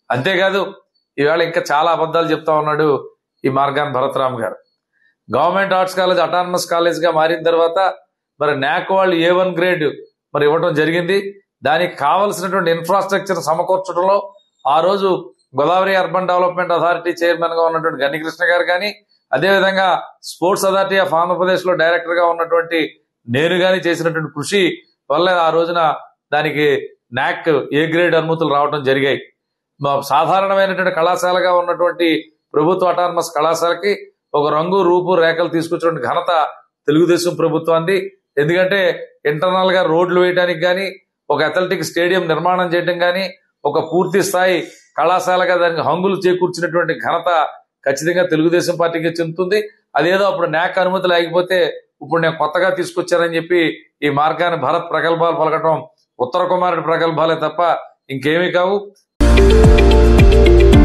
అంతేకాదు ఈవేళ ఇంకా చాలా అబద్ధాలు చెప్తా ఉన్నాడు ఈ మార్గాన్ Bharatharam garu government arts college autonomous college గా మారిన తర్వాత మరి నాక్ వాళ్ళు ఏ వన్ గ్రేడ్ మరి ఇవ్వడం జరిగింది దానికి కావలసినటువంటి ఇన్ఫ్రాస్ట్రక్చర్ సమకూర్చడంలో ఆ రోజు Godavari urban development authority chairman గా ఉన్నటువంటి గనికృష్ణ గారు కానీ అదేవిధంగా స్పోర్ట్స్ అథారిటీ ఆఫ్ ఆంధ్రప్రదేశ్ లో డైరెక్టర్ గా ఉన్నటువంటి నేను గాని చేసినటువంటి కృషి వల్ల ఆ రోజున దానికి నాక్ ఏ గ్రేడ్ అనుమతులు రావడం జరిగాయి మా సాధారణమైనటువంటి కళాశాలగా ఉన్నటువంటి ప్రభుత్వ అటానమస్ కళాశాలకి ఒక రంగు రూపు రేఖలు తీసుకొచ్చిన ఘనత తెలుగుదేశం ప్రభుత్వాన్ని ఎందుకంటే ఇంటర్నల్ గా రోడ్లు వేయడానికి కానీ ఒక అథ్లెటిక్ స్టేడియం నిర్మాణం చేయడం కానీ ఒక పూర్తి స్థాయి కళాశాలగా దానికి హంగులు చేకూర్చినటువంటి ఘనత ఖచ్చితంగా తెలుగుదేశం పార్టీకి చెందుతుంది అదేదో అప్పుడు నాక్ అనుమతి లేకపోతే ఇప్పుడు నేను కొత్తగా తీసుకొచ్చానని చెప్పి ఈ మార్గాన్ని భరత్ ప్రగల్భాలు పలకటం ఉత్తర కుమారుడి ప్రగల్భాలే తప్ప ఇంకేమీ కావు